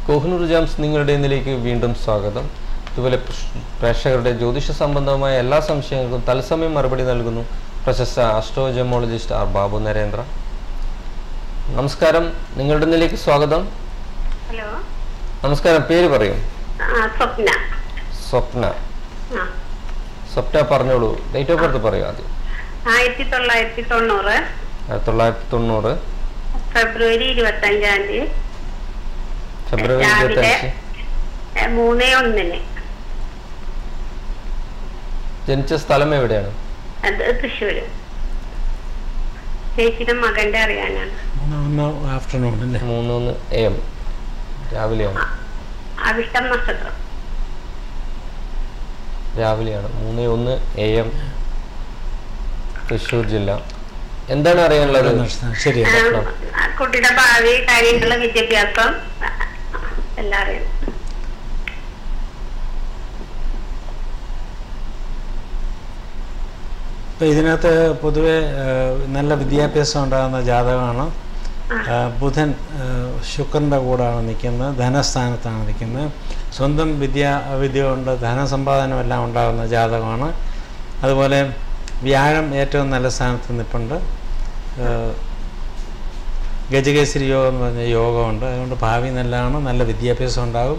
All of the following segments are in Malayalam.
കോഹിനൂർ ജാംസ് നിങ്ങളുടെ ഇന്നിലേക്ക് വീണ്ടും സ്വാഗതം ഇതുപോലെ പ്രേക്ഷ- പ്രേക്ഷകരുടെ ജ്യോതിഷ സംബന്ധമായ എല്ലാ സംശയങ്ങൾക്കും തത്സമയം മറുപടി നൽകുന്നു പ്രശസ്ത ആസ്ട്രോജമോളജിസ്റ്റ് ആർ ബാബു നരേന്ദ്ര നമസ്കാരം നിങ്ങളുടെ ഇന്നിലേക്ക് സ്വാഗതം ഹലോ നമസ്കാരം പേര് പറയൂ ആ സ്വപ്ന സ്വപ്ന ആ സ്വപ്ന പറഞ്ഞോളൂ ഡേറ്റ് ഓഫ് ബർത്ത് പറയൂ ആദ്യം ആയിരത്തി തൊള്ളായിരത്തി തൊണ്ണൂറ് ആയിരത്തി തൊള്ളായിരത്തി തൊണ്ണൂറ് ഫെബ്രുവരി ഇരുപത്തി അഞ്ചാം തീയതി ഫെബ്രുവരി ഇരുപത്തി രാവിലെ അഞ്ച് ഏ, മൂന്ന് ഒന്നിന് ജനിച്ച സ്ഥലം എവിടെയാണ് അത് തൃശ്ശൂര് ചേച്ചിയുടെ മകന്റെ അറിയാനാണ് ഒന്ന് ആഫ്റ്റർനൂൺ അല്ലേ മൂന്നൊന്ന് എ എം രാവിലെയാണ് അവിഷ്ടം നക്ഷത്രം രാവിലെയാണ് മൂന്ന് ഒന്ന് എ എം തൃശ്ശൂർ ജില്ല എന്താണ് അറിയാനുള്ളത് ശരിയാണ് ആ, ആ, കുട്ടിയുടെ ഭാവി കാര്യങ്ങള് വിദ്യാഭ്യാസം ആ, എല്ലാം അറിയാം ഇപ്പം ഇതിനകത്ത് പൊതുവെ ആ, നല്ല വിദ്യാഭ്യാസം ഉണ്ടാകുന്ന ജാതകമാണ് ആ, ബുധൻ ആ, ശുക്രൻ്റെ കൂടാണ് നിൽക്കുന്നത് ധനസ്ഥാനത്താണ് നിൽക്കുന്നത് സ്വന്തം വിദ്യാ വിദ്യ കൊണ്ട് ധനസമ്പാദനം എല്ലാം ഉണ്ടാകുന്ന ജാതകമാണ് അതുപോലെ വ്യാഴം ഏറ്റവും നല്ല സ്ഥാനത്ത് നിൽപ്പുണ്ട് ആ, ഗജകേസരി യോഗം എന്ന് പറഞ്ഞ യോഗമുണ്ട് അതുകൊണ്ട് ഭാവി നല്ലതാണ് നല്ല വിദ്യാഭ്യാസം ഉണ്ടാകും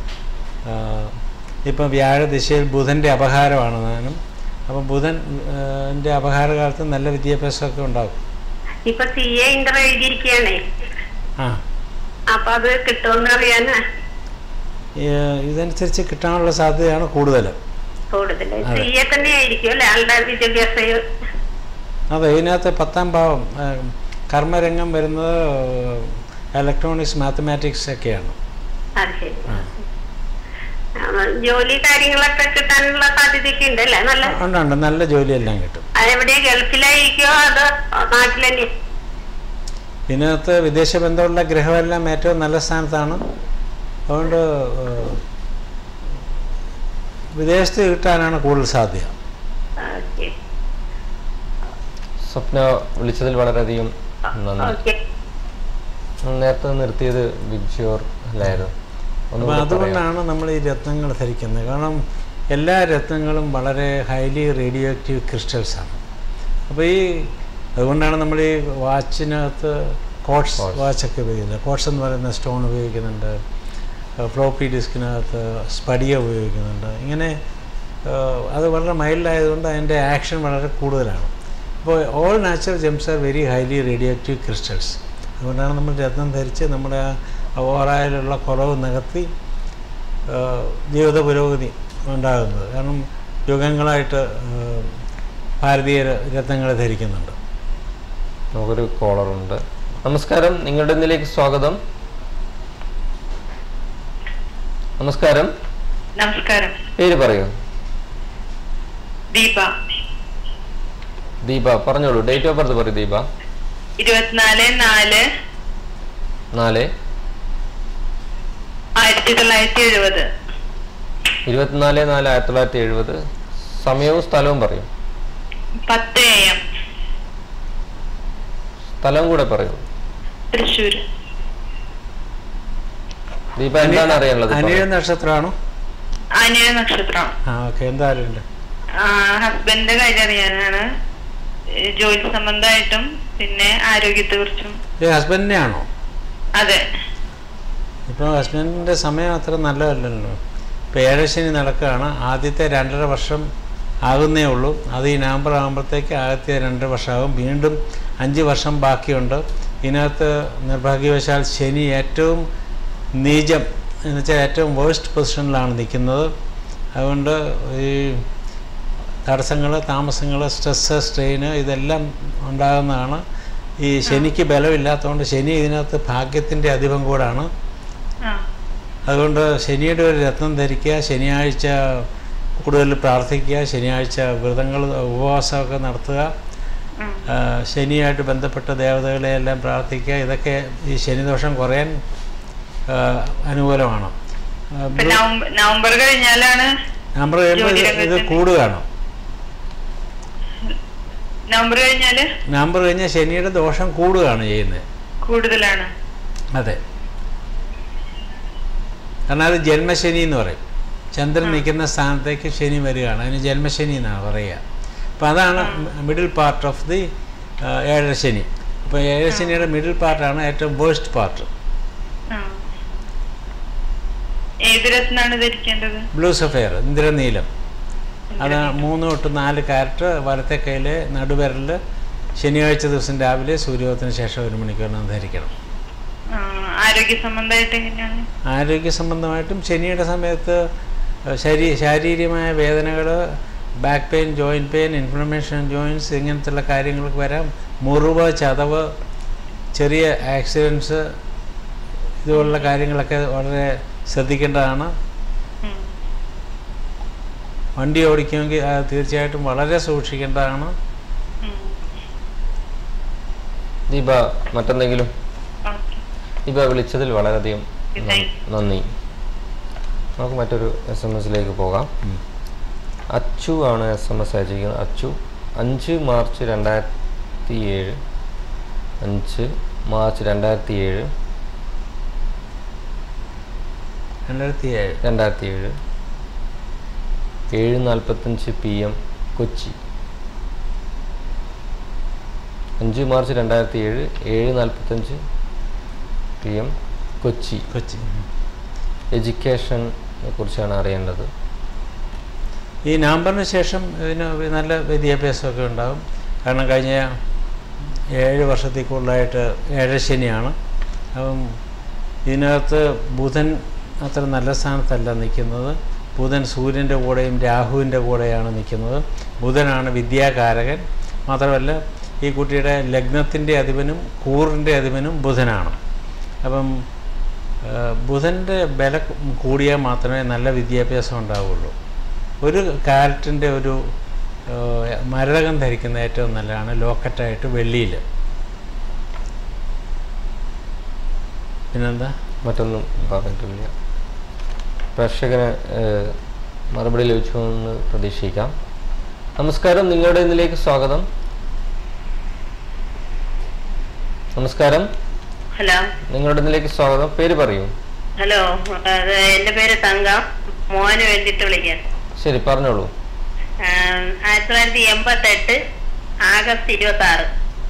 ഇപ്പം വ്യാഴദിശയിൽ ബുധൻ്റെ അപഹാരമാണ് ഞാനും അപ്പം ബുധൻ എൻ്റെ അപഹാരകാലത്ത് നല്ല വിദ്യാഭ്യാസമൊക്കെ ഉണ്ടാകും ഇപ്പൊ സി എ ഇന്റർ എഴുതിയിരിക്കുകയാണേ ആ അപ്പൊ അത് കിട്ടുമെന്ന് അറിയാനാ ഈ, ഇതനുസരിച്ച് കിട്ടാനുള്ള സാധ്യതയാണ് കൂടുതൽ കൂടുതൽ അതെ. സി എ തന്നെ ആയിരിക്കും അല്ലെ ആളുടെ വിദ്യാഭ്യാസം അതെ ഇതിനകത്ത് പത്താം ഭാവം ആ, കർമ്മരംഗം വരുന്നത് ഇലക്ട്രോണിക്സ് മാത്തമാറ്റിക്സ് ഒക്കെയാണ് അത് ശരി ആ. ആ, ജോലി കാര്യങ്ങളൊക്കെ കിട്ടാനുള്ള സാധ്യതയൊക്കെ ഉണ്ട് അല്ലേ നല്ല ഉണ്ട് ഉണ്ട് നല്ല ജോലിയെല്ലാം കിട്ടും അതെവിടെയാ ഗൾഫിലായിരിക്കോ അതോ നാട്ടിൽ തന്നെ ഇതിനകത്ത് വിദേശ ബന്ധമുള്ള ഗ്രഹമെല്ലാം ഏറ്റവും നല്ല സ്ഥാനത്താണ് അതുകൊണ്ട് ഏഹ്, വിദേശത്ത് കിട്ടാനാണ് കൂടുതൽ സാധ്യത ഓക്കെ സ്വപ്ന വിളിച്ചതിൽ വളരെയധികം നന്ദി ഓക്കെ നേരത്തെ നിർത്തിയത് ബിഗ് അല്ലായിരുന്നു അപ്പോൾ ഒന്നുകൂടി പറയാമോ? അതുകൊണ്ടാണ് നമ്മൾ ഈ രത്നങ്ങൾ ധരിക്കുന്നത് കാരണം എല്ലാ രത്നങ്ങളും വളരെ ഹൈലി റേഡിയോ ആക്റ്റീവ് ക്രിസ്റ്റൽസാണ് അപ്പോൾ ഈ അതുകൊണ്ടാണ് നമ്മൾ ഈ വാച്ചിനകത്ത് കോട്സ് Quartz. വാച്ചൊക്കെ ഉപയോഗിക്കുന്നത് കോട്സ് എന്ന് പറയുന്ന സ്റ്റോൺ ഉപയോഗിക്കുന്നുണ്ട് ഫ്ലോപ്പി ഡിസ്കിനകത്ത് സ്പടിക ഉപയോഗിക്കുന്നുണ്ട് ഇങ്ങനെ ഏഹ്, അത് വളരെ മൈൽഡായതുകൊണ്ട് അതിൻ്റെ ആക്ഷൻ വളരെ കൂടുതലാണ് അപ്പോൾ all natural gems are very highly radioactive crystals അതുകൊണ്ടാണ് നമ്മൾ രത്നം ധരിച്ച് നമ്മുടെ ആ ഓറായിലുള്ള കുറവ് നികത്തി ഏഹ്, ജീവിത പുരോഗതി ഉണ്ടാകുന്നത് കാരണം യുഗങ്ങളായിട്ട് ഏഹ്, ഭാരതീയ രത്നങ്ങൾ ധരിക്കുന്നുണ്ട് നമുക്കൊരു കോളറുണ്ട് നമസ്കാരം നിങ്ങളുടെ ഇന്നിലേക്ക് സ്വാഗതം നമസ്കാരം നമസ്കാരം പേര് പറയൂ ദീപ ദീപ പറഞ്ഞോളൂ ഡേറ്റ് ഓഫ് ബർത്ത് പറയൂ ദീപ ഇരുപത്തിനാല് നാല് നാല് ആയിരത്തി തൊള്ളായിരത്തി എഴുപത് ഇരുപത്തിനാല് നാല് ആയിരത്തി തൊള്ളായിരത്തി എഴുപത് സമയവും സ്ഥലവും പറയും പത്ത് എ എം സ്ഥലവും കൂടെ പറയൂ തൃശ്ശൂർ ദീപ എന്താണ് അറിയാനുള്ളത് അനിഴ പറയൂ. നക്ഷത്രമാണോ ആനിയ നക്ഷത്രം ആ ഓക്കെ എന്തായാലും ഉണ്ട് ആ, ഹസ്ബൻഡിന്റെ കാര്യം അറിയാനാണ് ഏ, ജോലി സംബന്ധമായിട്ടും പിന്നെ ആരോഗ്യത്തെ കുറിച്ചും ഇത് ഹസ്ബൻഡിനെ ആണോ അതെ ഇപ്പോൾ ഹസ്ബൻഡിൻ്റെ സമയം അത്ര നല്ലതല്ലല്ലോ ഇപ്പോൾ ഏഴശനി നടക്കുകയാണ് ആദ്യത്തെ രണ്ടര വർഷം ആകുന്നേ ഉള്ളൂ അത് ഈ നവംബർ ആകുമ്പോഴത്തേക്ക് ആദ്യത്തെ രണ്ടര വർഷമാകും വീണ്ടും അഞ്ച് വർഷം ബാക്കിയുണ്ട് ഇതിനകത്ത് നിർഭാഗ്യവശാൽ ശനി ഏറ്റവും നീചം എന്ന് വെച്ചാൽ ഏറ്റവും വേഴ്സ്റ്റ് പൊസിഷനിലാണ് നിൽക്കുന്നത് അതുകൊണ്ട് ഈ തടസ്സങ്ങൾ താമസങ്ങൾ സ്ട്രെസ്സ് സ്ട്രെയിന് ഇതെല്ലാം ഉണ്ടാകുന്നതാണ് ഈ ശനിക്ക് ബലമില്ലാത്തതുകൊണ്ട് ശനി ഇതിനകത്ത് ഭാഗ്യത്തിൻ്റെ അധിപം കൂടാണ് ആ അതുകൊണ്ട് ശനിയുടെ ഒരു രത്നം ധരിക്കുക ശനിയാഴ്ച കൂടുതൽ പ്രാർത്ഥിക്കുക ശനിയാഴ്ച വ്രതങ്ങൾ ഉപവാസമൊക്കെ നടത്തുക ഉം. ആ, ശനിയായിട്ട് ബന്ധപ്പെട്ട ദേവതകളെ എല്ലാം പ്രാർത്ഥിക്കുക ഇതൊക്കെ ഈ ശനിദോഷം കുറയാൻ ആ, അനുകൂലമാണ് ആ, ഇപ്പൊ നവംബർ നവംബർ കഴിഞ്ഞാലാണ് നമ്പർ കഴിയുമ്പോൾ ഇത് ഇത് ജോലിരംഗത്ത് കൂടുകയാണ് നവംബർ കഴിഞ്ഞാല് നമ്പർ കഴിഞ്ഞാൽ ശനിയുടെ ദോഷം കൂടുകയാണ് ചെയ്യുന്നത് കൂടുതലാണ് അതെ കാരണം അത് ജന്മശനി എന്ന് പറയും ചന്ദ്രൻ നിൽക്കുന്ന സ്ഥാനത്തേക്ക് ശനി വരികയാണ് അതിന് ജന്മശനി എന്നാണ് പറയുക അപ്പോൾ അതാണ് മിഡിൽ പാർട്ട് ഓഫ് ദി ഏഴര ശനി അപ്പോൾ ഏഴര ശനിയുടെ മിഡിൽ പാർട്ടാണ് ഏറ്റവും വേസ്റ്റ് പാർട്ട് ആ. ഏത് രത്നാണ് ധരിക്കേണ്ടത് ബ്ലൂ സഫയർ ഇന്ദ്രനീലം അത് മൂന്ന് തൊട്ട് നാല് കാരറ്റ് വലത്തെ കയ്യിൽ നടുവിരലിൽ ശനിയാഴ്ച ദിവസം രാവിലെ സൂര്യോദയത്തിന് ശേഷം ഒരു മണിക്കൂറിന് ധരിക്കണം ആ, ആരോഗ്യ സംബന്ധമായിട്ട് എങ്ങനെയാണ് ആരോഗ്യ സംബന്ധമായിട്ടും ശനിയുടെ സമയത്ത് ശരീ ശാരീരികമായ വേദനകൾ back pain joint pain inflammation joints ഇങ്ങനത്തുള്ള കാര്യങ്ങൾക്ക് വരാം മുറിവ് ചതവ് ചെറിയ ആക്സിഡൻസ് ഇതുപോലുള്ള കാര്യങ്ങളൊക്കെ വളരെ ശ്രദ്ധിക്കേണ്ടതാണ് ഉം. വണ്ടി ഓടിക്കുമെങ്കിൽ അത് തീർച്ചയായിട്ടും വളരെ സൂക്ഷിക്കേണ്ടതാണ് ഉം. ദീപ മറ്റെന്തെങ്കിലും ഓക്കേ. ദീപ വിളിച്ചതിൽ വളരെയധികം ന- Thank നന്ദി നമുക്ക് മറ്റൊരു എസ് എം എസിലേക്ക് പോകാം ഉം. അച്ചു ആണ് എസ് എം എസ് അയച്ചിരിക്കുന്നത് അച്ചു അഞ്ച് മാർച്ച് രണ്ടായിരത്തി ഏഴ് അഞ്ച് മാർച്ച് രണ്ടായിരത്തി ഏഴ് രണ്ടായിരത്തി ഏഴ് രണ്ടായിരത്തി ഏഴ് ഏഴ് നാൽപ്പത്തഞ്ച് പി എം കൊച്ചി അഞ്ച് മാർച്ച് രണ്ടായിരത്തി ഏഴ് ഏഴ് നാൽപ്പത്തഞ്ച് പി എം കൊച്ചി കൊച്ചി എഡ്യൂക്കേഷനെ കുറിച്ചാണ് അറിയേണ്ടത് ഈ നവംബറിന് ശേഷം ഇതിന് നല്ല വിദ്യാഭ്യാസമൊക്കെ ഉണ്ടാകും കാരണം കഴിഞ്ഞ ഏഴ് വർഷത്തിൽ കൂടുതലായിട്ട് ഏഴശനിയാണ് അപ്പം ഇതിനകത്ത് ബുധൻ അത്ര നല്ല സ്ഥാനത്തല്ല നിൽക്കുന്നത് ബുധൻ സൂര്യൻ്റെ കൂടെയും രാഹുവിൻ്റെ കൂടെയാണ് നിൽക്കുന്നത് ബുധനാണ് വിദ്യാകാരകൻ മാത്രമല്ല ഈ കുട്ടിയുടെ ലഗ്നത്തിൻ്റെ അധിപനും കൂറിൻ്റെ അധിപനും ബുധനാണ് അപ്പം ബുധൻ്റെ ബല കൂടിയാൽ മാത്രമേ നല്ല വിദ്യാഭ്യാസം ഉണ്ടാവുള്ളൂ ഒരു കാരറ്റിൻ്റെ ഒരു ഏഹ്, മരതകം ധരിക്കുന്ന ഏറ്റവും നല്ലതാണ് ലോക്കറ്റായിട്ട് വെള്ളിയിൽ പിന്നെന്താ മറ്റൊന്നും പറഞ്ഞിട്ടില്ല പ്രേക്ഷകന് ഏഹ്, മറുപടി ലഭിച്ചു എന്ന് പ്രതീക്ഷിക്കാം നമസ്കാരം നിങ്ങളുടെ ഇതിലേക്ക് സ്വാഗതം നമസ്കാരം ഹലോ നിങ്ങളുടെ ഇതിലേക്ക് സ്വാഗതം പേര് പറയൂ ഹലോ അത് എന്റെ പേര് തങ്കം മോന് വേണ്ടിട്ട് വിളിക്കാൻ ശരി പറഞ്ഞോളൂ ആം, ആയിരത്തി തൊള്ളായിരത്തി എൺപത്തെട്ട് ആഗസ്റ്റ് ഇരുപത്തി ആറ്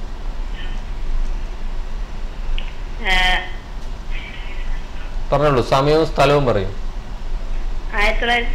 പറഞ്ഞോളൂ സമയവും സ്ഥലവും പറയൂ ആയിരത്തി തൊള്ളായിരത്തി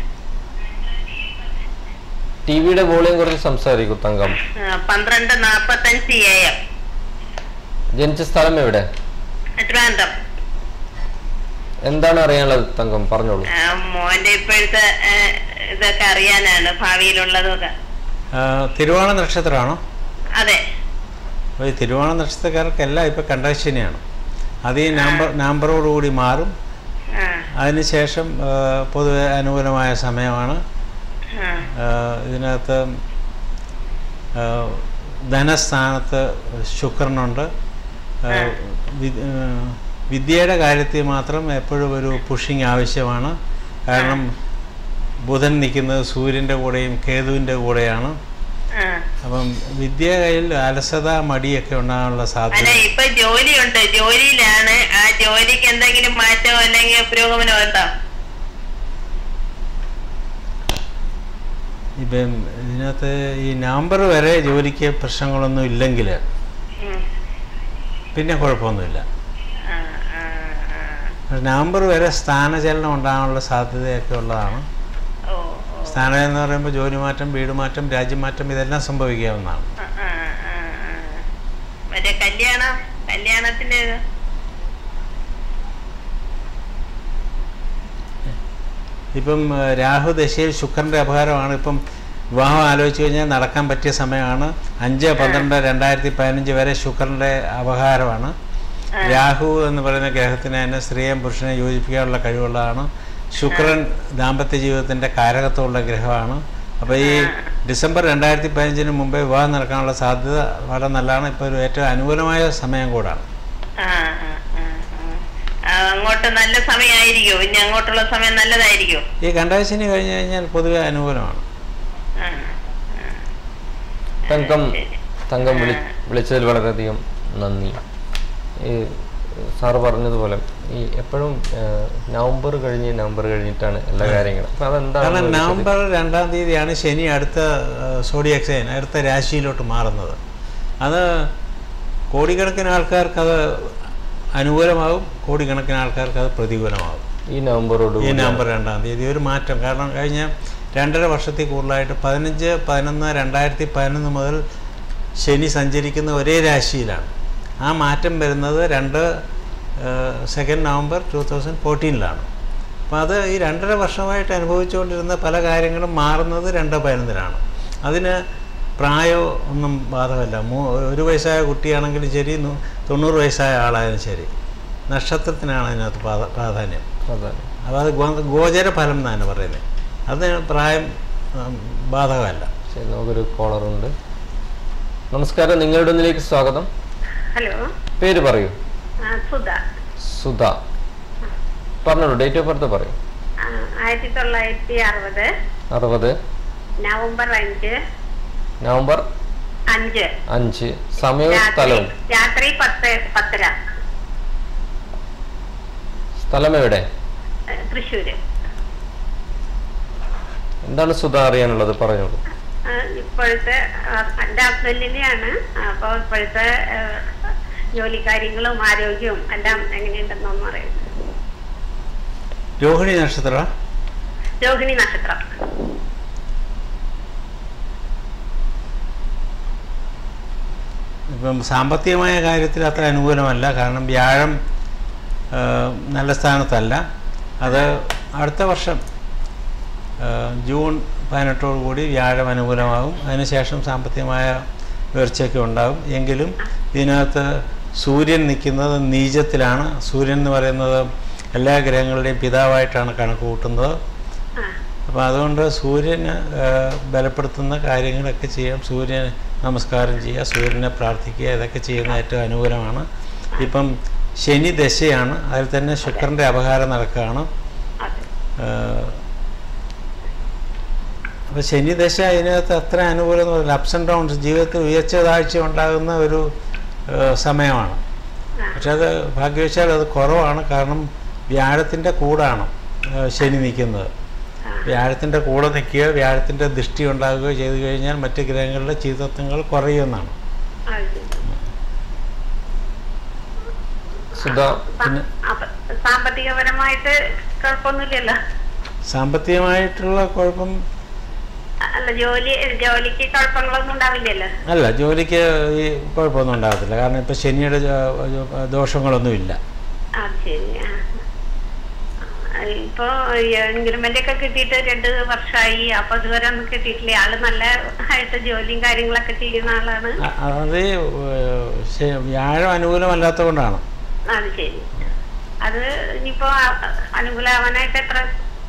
ടി വിയുടെ വോളിയം കുറിച്ച് സംസാരിക്കൂ തങ്കം ആ, പന്ത്രണ്ട് നാപ്പത്തഞ്ച് എ എം ജനിച്ച സ്ഥലം എവിടെ ട്രിവാൻഡ്രം എന്താണ് അറിയാനുള്ളത് തങ്കം പറഞ്ഞോളൂ ആ, മോന്റെ ഇപ്പോഴത്തെ ആ, ഇതൊക്കെ അറിയാനാണ് ഭാവിയിലുള്ളതൊക്കെ ആ, തിരുവോണ നക്ഷത്രമാണോ അതെ അപ്പോൾ ഈ തിരുവോണ നക്ഷത്രക്കാർക്കെല്ലാം ഇപ്പോൾ കണ്ടശനിയാണ് അത് ഈ നമ്പർ നമ്പറോടുകൂടി മാറും ആ, അതിനുശേഷം ആ, പൊതുവെ അനുകൂലമായ സമയമാണ് ആ, ആ, ഇതിനകത്ത് ആ, ധനസ്ഥാനത്ത് ശുക്രനുണ്ട് ആ, വി- ആ, വിദ്യയുടെ കാര്യത്തിൽ മാത്രം എപ്പോഴും ഒരു പുഷിങ് ആവശ്യമാണ് കാരണം ബുധൻ നിൽക്കുന്നത് സൂര്യൻ്റെ കൂടെയും കേതുവിൻ്റെ കൂടെയാണ് ആ. അപ്പം വിദ്യ കയ്യിൽ അലസത മടിയൊക്കെ ഉണ്ടാകാനുള്ള അല്ല സാധ്യത ഇപ്പൊ ജോലിയുണ്ട് ജോലിയിലാണ് ആ ജോലിക്ക് എന്തെങ്കിലും മാറ്റമോ അല്ലെങ്കിൽ പുരോഗമനമോ ഉണ്ടോ ഇപ്പം ഇതിനകത്ത് ഈ നവംബർ വരെ ജോലിക്ക് പ്രശ്നങ്ങളൊന്നും ഇല്ലെങ്കിൽ ഉം. പിന്നെ കുഴപ്പമൊന്നുമില്ല ആ, ആ, ആ. പക്ഷെ നവംബർ വരെ സ്ഥാനചലനം ഉണ്ടാകാനുള്ള സാധ്യതയൊക്കെ ഉള്ളതാണ് ഓ, ഓ. സ്ഥാനം എന്ന് പറയുമ്പോൾ ജോലി മാറ്റം വീട് മാറ്റം രാജ്യമാറ്റം ഇതെല്ലാം സംഭവിക്കാവുന്നതാണ് ആ, ആ, ആ, ആ. മറ്റേ കല്യാണം കല്യാണത്തിന്റെ ഇത് ഇപ്പം ആ, രാഹു ദശയിൽ ശുക്രൻ്റെ അപകാരമാണ് ഇപ്പം വിവാഹം ആലോചിച്ച് കഴിഞ്ഞാൽ നടക്കാൻ പറ്റിയ സമയമാണ് അഞ്ച് പന്ത്രണ്ട് രണ്ടായിരത്തി പതിനഞ്ച് വരെ ശുക്രൻ്റെ അപകാരമാണ് രാഹു എന്ന് പറയുന്ന ഗ്രഹത്തിന് തന്നെ സ്ത്രീയും പുരുഷനെ യോജിപ്പിക്കാനുള്ള കഴിവുള്ളതാണ് ശുക്രൻ ദാമ്പത്യ ജീവിതത്തിൻ്റെ കാരകത്വമുള്ള ഗ്രഹമാണ് അപ്പോൾ ഈ ഡിസംബർ രണ്ടായിരത്തി പതിനഞ്ചിന് മുമ്പേ വിവാഹം നടക്കാനുള്ള സാധ്യത വളരെ നല്ലതാണ് ഇപ്പോൾ ഒരു ഏറ്റവും അനുകൂലമായ സമയം കൂടാണ് ആ, ആ, ആ, ആ. ആ, അങ്ങോട്ട് നല്ല സമയമായിരിക്കും ഇനി അങ്ങോട്ടുള്ള സമയം നല്ലതായിരിക്കും ഈ കണ്ടാശിനി കഴിഞ്ഞ് കഴിഞ്ഞാൽ പൊതുവെ അനുകൂലമാണ് ആ, ആ. തങ്കം തങ്കം വിളി വിളിച്ചതിൽ വളരെയധികം നന്ദി ഈ സാറ് പറഞ്ഞതുപോലെ ഈ എപ്പോഴും നവംബർ കഴിഞ്ഞ് നവംബർ കഴിഞ്ഞിട്ടാണ് എല്ലാ കാര്യങ്ങളും അപ്പം അതെന്താണ് കാരണം ഒരു നവംബർ രണ്ടാം തീയതിയാണ് ശനി അടുത്ത സോഡിയാക് സൈൻ അടുത്ത രാശിയിലോട്ട് മാറുന്നത് അത് കോടിക്കണക്കിന് ആൾക്കാർക്ക് അത് അനുകൂലമാകും കോടിക്കണക്കിന് ആൾക്കാർക്ക് അത് പ്രതികൂലമാകും ഈ നവംബറോട് ഈ നവംബർ രണ്ടാം തീയതി ഒരു മാറ്റം കാരണം കഴിഞ്ഞ രണ്ടര വർഷത്തിൽ കൂടുതലായിട്ട് പതിനഞ്ച് പതിനൊന്ന് രണ്ടായിരത്തി പതിനൊന്ന് മുതൽ ശനി സഞ്ചരിക്കുന്ന ഒരേ രാശിയിലാണ് ആ മാറ്റം വരുന്നത് രണ്ട് സെക്കൻഡ് നവംബർ ടു തൗസൻഡ് ഫോർട്ടീനിലാണ് അപ്പോൾ അത് ഈ രണ്ടര വർഷമായിട്ട് അനുഭവിച്ചുകൊണ്ടിരുന്ന പല കാര്യങ്ങളും മാറുന്നത് രണ്ട് പതിനൊന്നിലാണ് അതിന് പ്രായോ ഒന്നും ബാധകമല്ല മൂ ഒരു വയസ്സായ കുട്ടിയാണെങ്കിലും ശരി നൂ- തൊണ്ണൂറ് വയസ്സായ ആളായാലും ശരി നക്ഷത്രത്തിനാണ് അതിനകത്ത് പ്രാധ- പ്രാധാന്യം അതാണ് അപ്പോൾ അത് ഗോ ഗോചര ഫലം എന്നാണ് പറയുന്നത് അത് പ്രായം ഉം, ബാധകമല്ല ശരി നമുക്കൊരു കോളറുണ്ട് നമസ്കാരം നിങ്ങളുടെ ഒന്നിലേക്ക് സ്വാഗതം ഹലോ പേര് പറയൂ ആ, സുധ സുധ പറഞ്ഞോളൂ ഡേറ്റ് ഓഫ് ബർത്ത് പറയൂ ആ, ആയിരത്തി തൊള്ളായിരത്തി അറുപത് അറുപത് നവംബർ അഞ്ച് നവംബർ അഞ്ച് അഞ്ച് സമയവും രാത്രി സ്ഥലവും രാത്രി പത്ത് പത്തര സ്ഥലം എവിടെ ഏ, തൃശ്ശൂര് എന്താണ് സുധ അറിയാനുള്ളത് പറഞ്ഞോളൂ ആ, ഇപ്പോഴത്തെ ആ, എന്റെ ഹസ്ബൻഡിന്റെയാണ് അപ്പൊ ഇപ്പോഴത്തെ ആ, ജോലിക്കാര്യങ്ങളും ആരോഗ്യവും എല്ലാം എങ്ങനെയുണ്ടെന്നൊന്നും അറിയാം രോഹിണി നക്ഷത്രം രോഹിണി നക്ഷത്രം ഇപ്പം സാമ്പത്തികമായ കാര്യത്തിൽ അത്ര അനുകൂലമല്ല കാരണം വ്യാഴം ആ, നല്ല സ്ഥാനത്തല്ല അത് അടുത്ത വർഷം ആ, ജൂൺ പതിനെട്ടോടു കൂടി വ്യാഴം അനുകൂലമാകും അതിനുശേഷം സാമ്പത്തികമായ ഉയർച്ചയൊക്കെ ഉണ്ടാകും എങ്കിലും ഇതിനകത്ത് സൂര്യൻ നിൽക്കുന്നത് നീചത്തിലാണ് സൂര്യൻ എന്ന് പറയുന്നത് എല്ലാ ഗ്രഹങ്ങളുടെയും പിതാവായിട്ടാണ് കണക്ക് കൂട്ടുന്നത് ആ അപ്പോൾ അതുകൊണ്ട് സൂര്യന് ആ, ബലപ്പെടുത്തുന്ന കാര്യങ്ങളൊക്കെ ചെയ്യാം സൂര്യൻ നമസ്കാരം ചെയ്യുക സൂര്യനെ പ്രാർത്ഥിക്കുക ഇതൊക്കെ ചെയ്യുന്ന ഏറ്റവും അനുകൂലമാണ് ഇപ്പം ശനി ദശയാണ് അതിൽ തന്നെ ശുക്രൻ്റെ അപകാരം നടക്കുകയാണ് അതെ അപ്പോൾ ശനി ദശ അതിനകത്ത് അത്ര അനുകൂലം എന്ന് പറഞ്ഞാൽ അപ്സ് ആൻഡ് ഡൗൺസ് ജീവിതത്തിൽ ഉയർച്ച താഴ്ച ഉണ്ടാകുന്ന ഒരു ആ, സമയമാണ് ആ പക്ഷെ അത് ഭാഗ്യവശാൽ അത് കുറവാണ് കാരണം വ്യാഴത്തിൻ്റെ കൂടാണ് ആ, ശനി നിൽക്കുന്നത് ആ വ്യാഴത്തിൻ്റെ കൂടെ നിൽക്കുകയോ വ്യാഴത്തിൻ്റെ ദൃഷ്ടി ഉണ്ടാകുകയോ ചെയ്തു കഴിഞ്ഞാൽ മറ്റ് ഗ്രഹങ്ങളുടെ ചീതത്വങ്ങൾ കുറയുമെന്നാണ് അത് ശരി. സുധ സാ- അപ്പൊ സാമ്പത്തികപരമായിട്ട് കുഴപ്പമൊന്നുമില്ലല്ലോ സാമ്പത്തികമായിട്ടുള്ള കുഴപ്പം അല്ല ജോലി ജോലിക്ക് കുഴപ്പങ്ങളൊന്നും ഉണ്ടാവില്ലല്ലോ അല്ല ജോലിക്ക് ഈ കുഴപ്പമൊന്നും ഉണ്ടാകത്തില്ല കാരണം ഇപ്പോൾ ശനിയുടെ ജോ- ദോഷങ്ങളൊന്നുമില്ല അത് ശരി ആ. ആ, ഇപ്പൊ ഇൻക്രിമെന്റ് ഒക്കെ കിട്ടിയിട്ട് രണ്ട് വർഷമായി അപ്പൊ ഇതുവരെ ഒന്നും കിട്ടിയിട്ടില്ല ആള് നല്ല ആയിട്ട് ജോലിയും കാര്യങ്ങളൊക്കെ ചെയ്യുന്ന ആളാണ് അ- അത് ഏഹ്, ശ- വ്യാഴം അനുകൂലമല്ലാത്തതുകൊണ്ടാണ് അത് ശരി അത് ഇനിയിപ്പോ അ- അനുകൂലമാവാനായിട്ട് എത്ര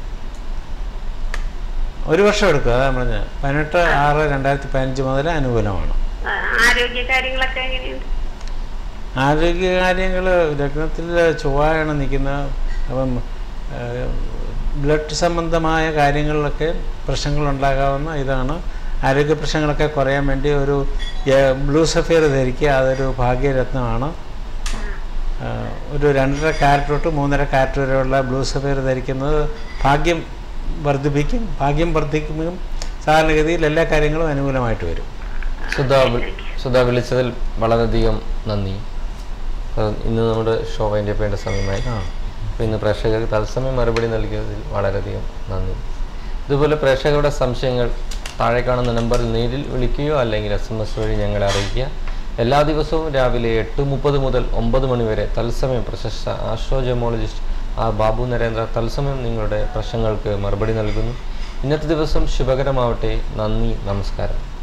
ഒരു വർഷം എടുക്കും അതാ പറഞ്ഞത് പതിനെട്ട് ആറ് രണ്ടായിരത്തി പതിനഞ്ച് മുതൽ അനുകൂലമാണ് ആ, ആരോഗ്യ കാര്യങ്ങളൊക്കെ എങ്ങനെയുണ്ട് ആരോഗ്യകാര്യങ്ങൾ ലഗ്നത്തിൽ ചൊവ്വയാണ് നിൽക്കുന്നത് അപ്പം ബ്ലഡ് സംബന്ധമായ കാര്യങ്ങളിലൊക്കെ പ്രശ്നങ്ങളുണ്ടാകാവുന്ന ഇതാണ് ആരോഗ്യ പ്രശ്നങ്ങളൊക്കെ കുറയാൻ വേണ്ടി ഒരു ഏഹ്, ബ്ലൂ സഫിയർ ധരിക്കുക അതൊരു ഭാഗ്യരത്നമാണ് ആ, ഒരു രണ്ടര കാരറ്റ് തൊട്ട് മൂന്നര കാരറ്റ് വരെയുള്ള ബ്ലൂ സഫിയർ ധരിക്കുന്നത് ഭാഗ്യം വർദ്ധിപ്പിക്കും ഭാഗ്യം വർദ്ധിക്കുമ്പോൾ സാധാരണഗതിയിൽ എല്ലാ കാര്യങ്ങളും അനുകൂലമായിട്ട് വരും സുധ വി- സുധ വിളിച്ചതിൽ വളരെയധികം നന്ദി അത് ഇന്ന് നമ്മുടെ ഷോ അതിൻ്റെ ചെയ്യേണ്ട സമയമായി ആ അപ്പോൾ ഇന്ന് പ്രേക്ഷകർക്ക് തത്സമയം മറുപടി നൽകിയതിൽ വളരെയധികം നന്ദി ഇതുപോലെ പ്രേക്ഷകരുടെ സംശയങ്ങൾ താഴെ കാണുന്ന നമ്പറിൽ നേരിൽ വിളിക്കുകയോ അല്ലെങ്കിൽ എസ് എം എസ് വഴി ഞങ്ങളെ അറിയിക്കുക എല്ലാ ദിവസവും രാവിലെ എട്ട് മുപ്പത് മുതൽ ഒമ്പത് മണി വരെ തത്സമയം പ്രശസ്ത ആസ്ട്രോജമോളജിസ്റ്റ് ആർ ബാബു നരേന്ദ്ര തത്സമയം നിങ്ങളുടെ പ്രശ്നങ്ങൾക്ക് മറുപടി നൽകുന്നു ഇന്നത്തെ ദിവസം ശുഭകരമാവട്ടെ നന്ദി നമസ്കാരം